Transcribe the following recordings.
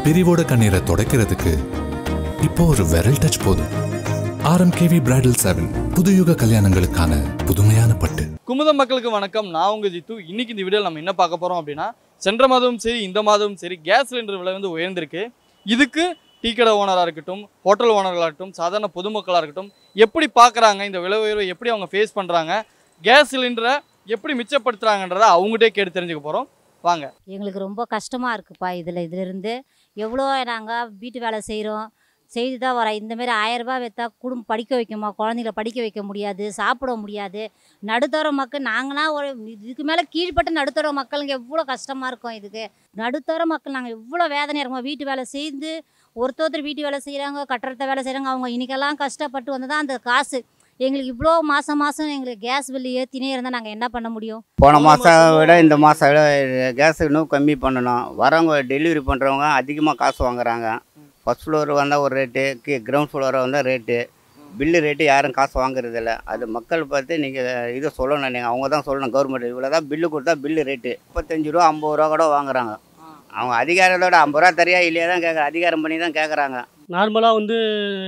பிரிவோட கண்ணீரை துடைக்கிறதுக்கு இப்போ ஒரு விரல் டச் போதும் ஆர்எம்கேவி பிரைடல் செவன் புதுயுக கல்யாணங்களுக்கான புதுமையான பட்டு குமுதம் மக்களுக்கு வணக்கம் நான் உங்க ஜித்து இன்னைக்கு இந்த வீடியோவில் நம்ம என்ன பார்க்க போறோம் அப்படின்னா சென்ற மாதமும் சரி இந்த மாதமும் சரி கேஸ் சிலிண்டர் விலை வந்து உயர்ந்திருக்கு இதுக்கு டீ கடை ஓனராக இருக்கட்டும் ஹோட்டல் ஓனர்களாக இருக்கட்டும் சாதாரண பொதுமக்களாக இருக்கட்டும் எப்படி பார்க்குறாங்க இந்த விலை உயர்வை எப்படி அவங்க ஃபேஸ் பண்ணுறாங்க கேஸ் சிலிண்டரை எப்படி மிச்சப்படுத்துறாங்கன்றதை அவங்ககிட்டே கேட்டு தெரிஞ்சுக்க போகிறோம் வாங்க எங்களுக்கு ரொம்ப கஷ்டமாக இருக்குப்பா இதில் இதிலிருந்து எவ்வளோ நாங்கள் வீட்டு வேலை செய்கிறோம் செய்து தான் வரோம் இந்தமாரி ஆயரரூபா வைத்தா குடும்பம் படிக்க வைக்குமா குழந்தைங்கள படிக்க வைக்க முடியாது சாப்பிட முடியாது நடுத்தர மக்கள் நாங்களாம் ஒரு இதுக்கு மேலே கீழ்ப்பட்ட நடுத்தர மக்களுங்க எவ்வளோ கஷ்டமாக இருக்கும் இதுக்கு நடுத்தர மக்கள் நாங்கள் எவ்வளோ வேதனையாக இருக்கோம் வீட்டு வேலை செய்து ஒருத்தர் வீட்டு வேலை செய்கிறாங்க கட்டடத்தை வேலை செய்கிறாங்க அவங்க இன்றைக்கெல்லாம் கஷ்டப்பட்டு வந்து தான் அந்த காசு எங்களுக்கு இவ்வளோ மாதம் மாதம் எங்களுக்கு கேஸ் பில்லு ஏற்றினே இருந்தால் நாங்கள் என்ன பண்ண முடியும் போன மாதம் விட இந்த மாதம் விட கேஸ் இன்னும் கம்மி பண்ணணும் வரவங்க டெலிவரி பண்ணுறவங்க அதிகமாக காசு வாங்குறாங்க ஃபஸ்ட் ஃப்ளோர் வந்தால் ஒரு ரேட்டு கீ கிரவுண்ட் ஃப்ளோர் வந்தால் ரேட்டு பில்லு ரேட்டு யாரும் காசு வாங்குறதில்ல அது மக்கள் பார்த்து நீங்கள் இதை சொல்லணும் நீங்கள் அவங்க தான் சொல்லணும் கவர்மெண்ட் இவ்வளோ தான் பில்லு கொடுத்தா பில்லு ரேட்டு முப்பத்தஞ்சு ரூபா ஐம்பது ரூபா கூட வாங்குறாங்க அவங்க அதிகாரத்தோட ஐம்பது ரூபா தரியா இல்லையா தான் கேட்குற அதிகாரம் பண்ணி தான் கேட்குறாங்க நார்மலாக வந்து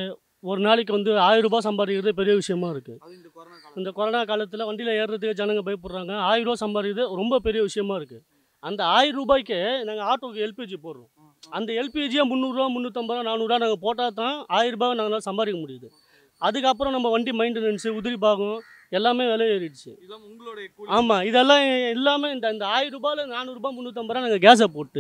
ஒரு நாளைக்கு வந்து ஆயிரம் ரூபாய் சம்பாதிக்கிறது பெரிய விஷயமா இருக்குது இந்த கொரோனா காலத்தில் வண்டியில் ஏறுறதுக்கு ஜனங்க பயப்படுறாங்க ஆயிரம் ரூபாய் சம்பாதிக்கிறது ரொம்ப பெரிய விஷயமா இருக்குது அந்த ஆயிரம் ரூபாய்க்கு நாங்கள் ஆட்டோக்கு எல்பிஜி போடுறோம் அந்த எல்பிஜியை முந்நூறுரூவா முந்நூற்றம்பது ரூபா நானூறுரூவா நாங்கள் போட்டால் தான் ஆயிரம் ரூபாய் நாங்களால் சம்பாதிக்க முடியுது அதுக்கப்புறம் நம்ம வண்டி மெயின்டெனன்ஸு உதிரி பாகம் எல்லாமே விலை ஏறிடுச்சு இதெல்லாம் உங்களுடைய ஆமாம் இதெல்லாம் இல்லாமல் இந்த இந்த ஆயிரம் ரூபாயில் நானூறுரூபா முந்நூற்றம்பது ரூபா நாங்கள் கேஸை போட்டு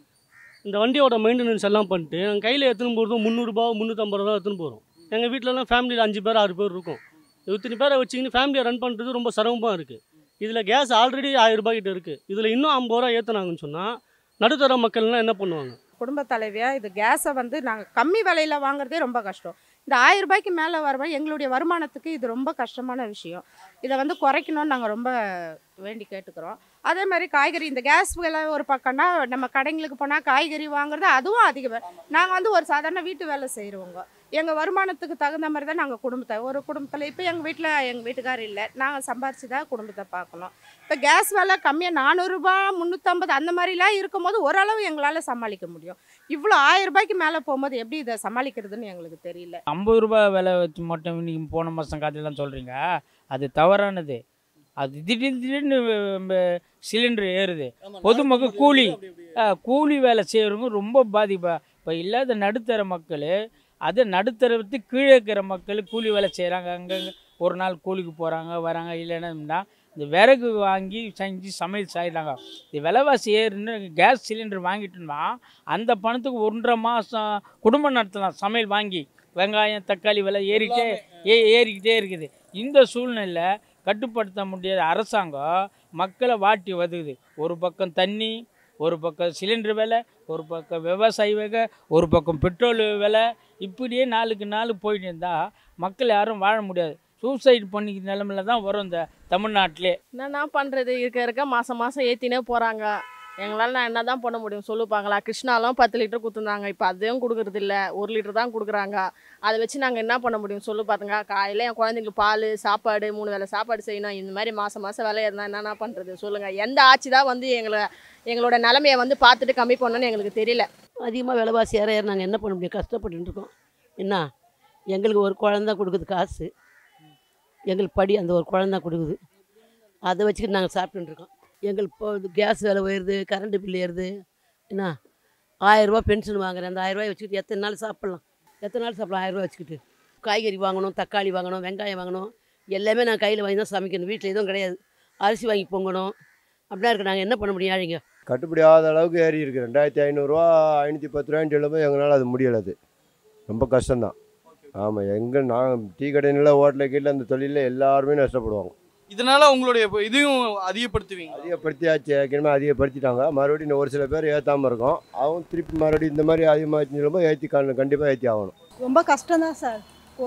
இந்த வண்டியோட மெயின்டெனன்ஸ் எல்லாம் பண்ணிட்டு நாங்கள் கையில் எடுத்துன்னு போகிறதும் முந்நூறுரூபா முந்நூற்றம்பது ரூபா எடுத்துன்னு போகிறோம் எங்கள் வீட்டிலலாம் ஃபேமிலியில் அஞ்சு பேர் ஆறு பேர் இருக்கும் இத்தனை பேரை வச்சுக்கின்னு ஃபேமிலியை ரன் பண்ணுறது ரொம்ப சிரமமாக இருக்குது இதில் கேஸ் ஆல்ரெடி ஆயிரம் ரூபாய் கிட்ட இருக்குது இதில் இன்னும் ஐம்பது ரூபா ஏற்றுனாங்கன்னு சொன்னால் நடுத்தர மக்கள்லாம் என்ன பண்ணுவாங்க குடும்ப தலைவியா இது கேஸை வந்து நாங்கள் கம்மி விலையில் வாங்குறதே ரொம்ப கஷ்டம் இந்த ஆயிரம் ரூபாய்க்கு மேலே வர எங்களுடைய வருமானத்துக்கு இது ரொம்ப கஷ்டமான விஷயம் இதை வந்து குறைக்கணும்னு நாங்கள் ரொம்ப வேண்டி கேட்டுக்கிறோம் அதே மாதிரி காய்கறி இந்த கேஸ் விலை ஒரு பக்கம்னா நம்ம கடைங்களுக்கு போனால் காய்கறி வாங்குறது அதுவும் அதிக நாங்கள் வந்து ஒரு சாதாரண வீட்டு வேலை செய்கிறவங்க எங்கள் வருமானத்துக்கு தகுந்த மாதிரி தான் நாங்கள் குடும்பத்தை ஒரு குடும்பத்தில் இப்போ எங்கள் வீட்டில் எங்கள் வீட்டுக்கார் இல்லை நாங்கள் சம்பாரிச்சு தான் குடும்பத்தை பார்க்கணும் இப்போ கேஸ் விலை கம்மியாக நானூறுரூபா முந்நூற்றம்பது அந்த மாதிரிலாம் இருக்கும்போது ஓரளவு எங்களால் சமாளிக்க முடியும் இவ்வளோ ஆயிரம் ரூபாய்க்கு மேலே போகும்போது எப்படி இதை சமாளிக்கிறதுன்னு எங்களுக்கு தெரியல ஐம்பது ரூபாய் விலை வச்சு மட்டும் இன்னைக்கு போன மாதம் காட்டிலாம் சொல்கிறீங்க அது தவறானது அது திடீர்னு திடீர்னு சிலிண்டர் ஏறுது பொதுமக்கள் கூலி ஆ, கூலி வேலை செய்கிறவங்க ரொம்ப பாதிப்பா இப்போ இல்லாத நடுத்தர மக்கள் அது நடுத்தரத்து கீழே இருக்கிற மக்கள் கூலி வேலை செய்கிறாங்க அங்கங்கே ஒரு நாள் கூலிக்கு போகிறாங்க வராங்க இல்லைன்னா இந்த விறகு வாங்கி செஞ்சு சமையல் செய்கிறாங்க இது விலைவாசி ஏறுன்னு கேஸ் சிலிண்டர் வாங்கிட்டோம்னா அந்த பணத்துக்கு ஒன்றரை மாதம் குடும்பம் நடத்தலாம் சமையல் வாங்கி வெங்காயம் தக்காளி விலை ஏறிக்கிட்டே ஏ ஏறிக்கிட்டே இருக்குது இந்த சூழ்நிலை கட்டுப்படுத்த முடியாத அரசாங்கம் மக்களை வாட்டி வதுகுது ஒரு பக்கம் தண்ணி ஒரு பக்கம் சிலிண்டர் விலை ஒரு பக்கம் விவசாய விலை ஒரு பக்கம் பெட்ரோல் விலை இப்படியே நாளுக்கு நாள் போயிட்டு இருந்தால் மக்கள் யாரும் வாழ முடியாது சூசைட் பண்ணிக்கிற நிலமையில தான் வரும் இந்த தமிழ்நாட்டிலே என்னண்ணா பண்ணுறது இருக்க இருக்க மாதம் மாதம் ஏற்றினே போகிறாங்க எங்களால் நான் என்ன தான் பண்ண முடியும் சொல்லுப்பாங்களா கிருஷ்ணாலாம் பத்து லிட்டர் கொடுத்துருந்தாங்க இப்போ அதையும் கொடுக்குறது இல்ல ஒரு லிட்டர் தான் கொடுக்குறாங்க அதை வச்சு நாங்கள் என்ன பண்ண முடியும் சொல்லு பாருங்க காலையில் என் குழந்தைங்களுக்கு பால் சாப்பாடு மூணு வேளை சாப்பாடு செய்யணும் இந்த மாதிரி மாதம் மாதம் வேலை இருந்தால் என்னென்ன பண்ணுறது சொல்லுங்கள் எந்த ஆட்சி தான் வந்து எங்களை எங்களோட நிலமையை வந்து பார்த்துட்டு கம்மி பண்ணணும்னு எங்களுக்கு தெரியல அதிகமாக விலைவாசி ஏற ஏற நாங்கள் என்ன பண்ண முடியும் கஷ்டப்பட்டுட்டு இருக்கோம் என்ன எங்களுக்கு ஒரு குழந்த கொடுக்குது காசு எங்களுக்கு படி அந்த ஒரு குழந்த கொடுக்குது அதை வச்சுக்கிட்டு நாங்கள் சாப்பிட்டுட்டு இருக்கோம் எங்களுக்கு இப்போ இது கேஸ் விலை உயருது கரண்ட் பில் ஏறுது என்ன ஆயிரரூபா பென்ஷன் வாங்குறேன் அந்த ஆயிரரூபாய் வச்சுக்கிட்டு எத்தனை நாள் சாப்பிட்லாம் எத்தனை நாள் சாப்பிடலாம் ஆயிரரூபா வச்சுக்கிட்டு காய்கறி வாங்கணும் தக்காளி வாங்கணும் வெங்காயம் வாங்கணும் எல்லாமே நான் கையில் வாங்கி தான் சமைக்கணும் வீட்டில் எதுவும் கிடையாது அரிசி வாங்கி பொங்கணும் அப்படின்னா இருக்கு நாங்கள் என்ன பண்ண முடியும் ஏழைங்க கட்டுப்படி ஆகாத அளவுக்கு ஏறி இருக்குது ரெண்டாயிரத்தி ஐநூறுரூவா ஐநூற்றி பத்து ரூபாய்ன்னு சொல்லும்போது எங்களால் அது முடியலை அது ரொம்ப கஷ்டம்தான் ஆமாம் எங்கே நான் டீ கடையில் ஹோட்டலில் கீழே அந்த தொழிலில் எல்லாருமே நஷ்டப்படுவாங்க இதனால உங்களுடைய இப்போ இதையும் அதிகப்படுத்துவீங்க அதிகப்படுத்தியாச்சு ஏற்கனவே அதிகப்படுத்திட்டாங்க மறுபடியும் இன்னும் ஒரு சில பேர் ஏற்றாமல் இருக்கோம் அவங்க திருப்பி மறுபடியும் இந்த மாதிரி அதிகமாகிடுச்சு சொல்லும்போது ஏற்றி கண்டிப்பாக ஏற்றி ஆகணும் ரொம்ப கஷ்டம்தான் சார்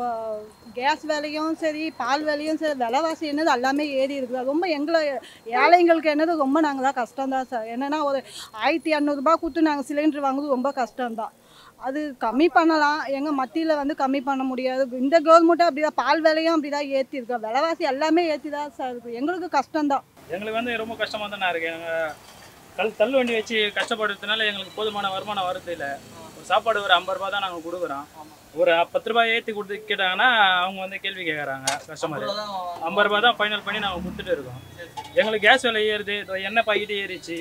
கேஸ் விலையும் சரி பால் விலையும் சரி விலைவாசி என்னது எல்லாமே ஏறி இருக்குது ரொம்ப எங்களை ஏழைங்களுக்கு என்னது ரொம்ப நாங்கள் தான் கஷ்டம்தான் சார் என்னென்னா ஒரு ஆயிரத்தி இரநூறுபா கொடுத்து நாங்கள் சிலிண்டர் வாங்குறது ரொம்ப கஷ்டம்தான் அது கம்மி பண்ணலாம் எங்கள் மத்தியில் வந்து கம்மி பண்ண முடியாது இந்த கவர்மெண்ட்டும் அப்படி தான் பால் விலையும் அப்படி தான் ஏற்றிருக்கோம் விலைவாசி எல்லாமே ஏற்றி தான் சார் இருக்குது எங்களுக்கு கஷ்டம்தான் எங்களுக்கு வந்து ரொம்ப கஷ்டமாக தானே இருக்குது எங்கள் கல் தள்ளு வண்டி வச்சு கஷ்டப்படுறதுனால எங்களுக்கு போதுமான வருமானம் வரது இல்லை ஒரு சாப்பாடு ஒரு ஐம்பது ரூபா தான் நாங்கள் கொடுக்குறோம் ஒரு பத்து ரூபாய் ஏற்றி கொடுத்து கேட்டாங்கன்னா அவங்க வந்து கேள்வி கேட்குறாங்க கஸ்டமர் ஐம்பது ரூபா தான் ஃபைனல் பண்ணி நாங்கள் கொடுத்துட்டு இருக்கோம் எங்களுக்கு கேஸ் விலை ஏறுது இதோ எண்ணெய் பாக்கெட்டு ஏறிச்சு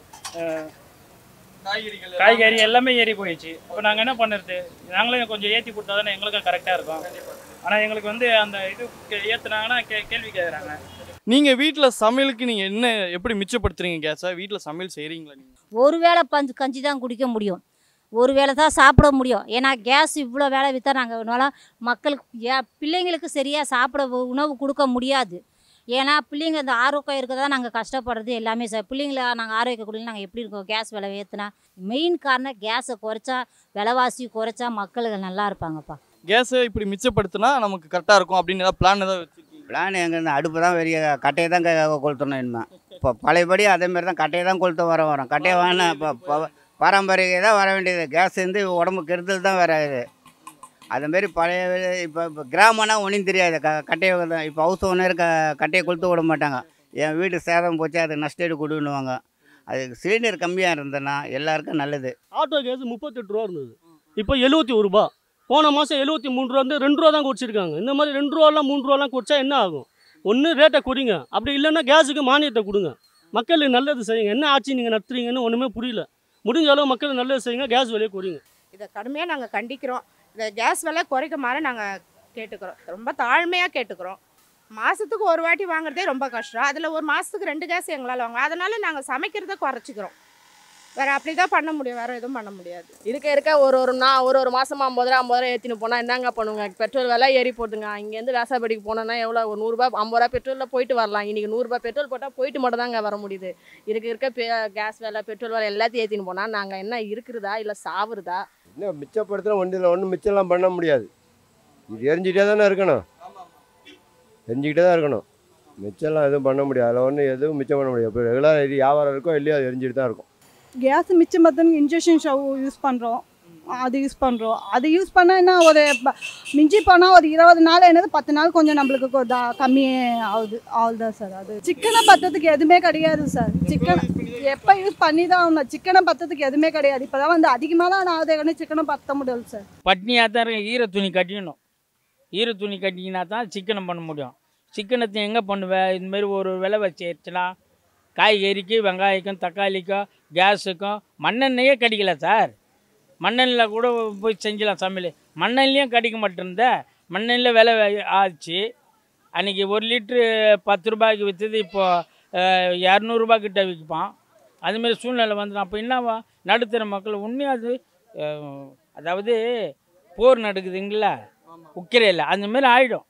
அஹ், காய்கறிகள் காய்கறி எல்லாமே ஏறி போயிடுச்சு அப்போ நாங்கள் என்ன பண்ணுறது நாங்களே கொஞ்சம் ஏற்றி கொடுத்தா தானே எங்களுக்கும் கரெக்டாக இருக்கும் ஆனால் எங்களுக்கு வந்து அந்த இது ஏற்றுனாங்கன்னா கே கேள்வி கேட்குறாங்க நீங்க வீட்ல சமையலுக்கு நீங்க என்ன எப்படி மிச்சப்படுத்துறீங்க கேஸை வீட்ல சமையல் செய்றீங்களா நீங்க ஒரு வேளை பஞ்சு கஞ்சி தான் குடிக்க முடியும் ஒரு வேளை தான் சாப்பிட முடியும் ஏன்னா கேஸ் இவ்வளோ வேலை விற்றா நாங்கள் மக்களுக்கு ஏ பிள்ளைங்களுக்கு சரியாக சாப்பிட உ- உணவு கொடுக்க முடியாது ஏன்னா பிள்ளைங்க இந்த ஆரோக்கியம் இருக்க தான் நாங்கள் கஷ்டப்படுறது எல்லாமே சார் பிள்ளைங்கள நாங்கள் ஆரோக்கிய குடியில் நாங்கள் எப்படி இருக்கோம் கேஸ் விலை ஏற்றுனா மெயின் காரணம் கேஸை குறைச்சா விலைவாசி குறைச்சா மக்களுக்கு நல்லா இருப்பாங்கப்பா கேஸை இப்படி மிச்சப்படுத்தினா நமக்கு கரெக்டா இருக்கும் அப்படின்னு ஏதாவது பிளான் ஏதாவது வச்சிருக்கீங்க பிளான் எங்கேருந்து அடுப்பு தான் பெரிய கட்டையை தான் க- கொளுத்தணும் இனிமே இப்போ பழையபடி அதேமாரி தான் கட்டையை தான் கொளுத்த வர வரோம் கட்டையை வாங்கினா இப்போ ப- பாரம்பரிய தான் வர வேண்டியது கேஸ் வந்து உடம்பு கெடுதல் தான் வேற இது அதுமாரி பழைய இப்போ இப்போ கிராமம்னா ஒன்றும் தெரியாது க கட்டையை தான் இப்போ ஹவுஸ் ஓனர் க கட்டையை கொளுத்த விட மாட்டாங்க என் வீடு சேதம் போச்சு அது நஷ்டஈடு கொடுன்னுவாங்க அது சிலிண்டர் கம்மியாக இருந்ததுன்னா எல்லாருக்கும் நல்லது ஆட்டோ கேஸ் முப்பத்தெட்டு ரூபா இருந்தது இப்போ எழுபத்தி ஒரு ரூபா போன மாதம் எழுபத்தி மூணு ரூபா இருந்து ரெண்டு ரூபா தான் குடிச்சிருக்காங்க இந்த மாதிரி ரெண்டு ரூபாலாம் மூணு ரூபாலாம் குடிச்சா என்ன ஆகும் ஒன்று ரேட்டை குடிங்க அப்படி இல்லைன்னா கேஸுக்கு மானியத்தை கொடுங்க மக்களுக்கு நல்லது செய்யுங்க என்ன ஆட்சி நீங்கள் நடத்துறீங்கன்னு ஒன்றுமே புரியல முடிஞ்ச அளவு மக்களுக்கு நல்லது செய்யுங்க கேஸ் விலையை குறைங்க இதை கடுமையாக நாங்கள் கண்டிக்கிறோம் இந்த கேஸ் விலை குறைக்குமாறு நாங்கள் கேட்டுக்கிறோம் ரொம்ப தாழ்மையாக கேட்டுக்கிறோம் மாதத்துக்கு ஒரு வாட்டி வாங்குறதே ரொம்ப கஷ்டம் அதில் ஒரு மாதத்துக்கு ரெண்டு கேஸ் எங்களால் வாங்க அதனால் நாங்கள் சமைக்கிறத குறைச்சிக்கிறோம் வேறு அப்படி தான் பண்ண முடியும் வேறு எதுவும் பண்ண முடியாது இருக்க இருக்க ஒரு ஒரு நான் ஒரு ஒரு மாதம் ஐம்பது ரூபா ஐம்பது ரூபா ஏற்றின்னு போனால் என்னங்க பண்ணுங்க பெட்ரோல் விலை ஏறி போட்டுங்க இங்கேருந்து வேசாபடிக்கு போனோன்னா எவ்வளோ ஒரு நூறுரூபா ஐம்பது ரூபா பெட்ரோலில் போயிட்டு வரலாம் இன்றைக்கி நூறுரூபா பெட்ரோல் போட்டால் போயிட்டு மட்டும் தாங்க வர முடியுது இருக்க இருக்க பெ கேஸ் விலை பெட்ரோல் விலை எல்லாத்தையும் ஏற்றின்னு போனால் நாங்கள் என்ன இருக்கிறதா இல்லை சாவுறதா இன்னும் மிச்சப்படுத்தினா ஒன்றில் ஒன்றும் மிச்சம்லாம் பண்ண முடியாது இது எரிஞ்சிட்டே தானே இருக்கணும் எரிஞ்சிக்கிட்டே தான் இருக்கணும் மிச்சம்லாம் எதுவும் பண்ண முடியாது அதில் ஒன்றும் எதுவும் மிச்சம் பண்ண முடியாது இப்போ ரெகுலர் இது வியாபாரம் இருக்கோ இல்லையோ அது எரிஞ்சிட்டு தான் இருக்கும் கேஸ் மிச்சம் பார்த்தோன்னு இன்ஜெக்ஷன் ஸ்டவ் யூஸ் பண்ணுறோம் அது யூஸ் பண்ணுறோம் அது யூஸ் பண்ணால் என்ன ஒரு ப- மிஞ்சி போனால் ஒரு இருபது நாள் என்னது பத்து நாள் கொஞ்சம் நம்மளுக்கு கொ- தா- கம்மியே ஆகுது அவ்வளோதான் சார் அது சிக்கனை பத்தத்துக்கு எதுவுமே கிடையாது சார் சிக்கன் எப்போ யூஸ் பண்ணி தான் ஆகணும் சிக்கனை பத்தத்துக்கு எதுவுமே கிடையாது இப்போ தான் வந்து அதிகமாக தான் ஆகுது சிக்கனை பத்த முடியல சார் பட்னியாக தான் இருக்கு ஈர துணி கட்டிக்கணும் ஈர துணி கட்டிக்கினா தான் சிக்கனை பண்ண முடியும் சிக்கனத்தை எங்கே பண்ணுவேன் இதுமாரி ஒரு விலை வச்சுச்சுன்னா காய்கறிக்கு வெங்காயக்கும் தக்காளிக்கும் கேஸுக்கும் மண்ணெண்ணெயே கிடைக்கல சார் மண்ணெண்ணில் கூட போய் செஞ்சலாம் சமையல் மண்ணெண்ணையும் கிடைக்க மாட்டேருந்த மண்ணெண்ணில் விலை வே- ஆச்சு அன்றைக்கி ஒரு லிட்ரு பத்து ரூபாய்க்கு விற்றது இப்போது இரநூறுபா கிட்ட விற்பான் அதுமாரி சூழ்நிலை வந்து அப்போ என்னவா நடுத்தர மக்கள் உண்மையாக அது அஹ், அதாவது போர் நடக்குதுங்களா உக்கிரையில் அந்த மாதிரி ஆகிடும்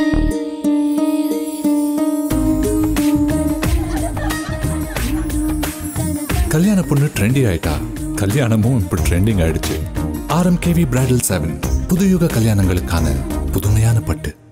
கல்யாண பொண்ணு ட்ரெண்டி ஆயிட்டா கல்யாணமும் இப்போ ட்ரெண்டிங் ஆயிடுச்சு ஆர்எம்கேவி பிரைடல் செவன் புதுயுக கல்யாணங்களுக்கான புதுமையான பட்டு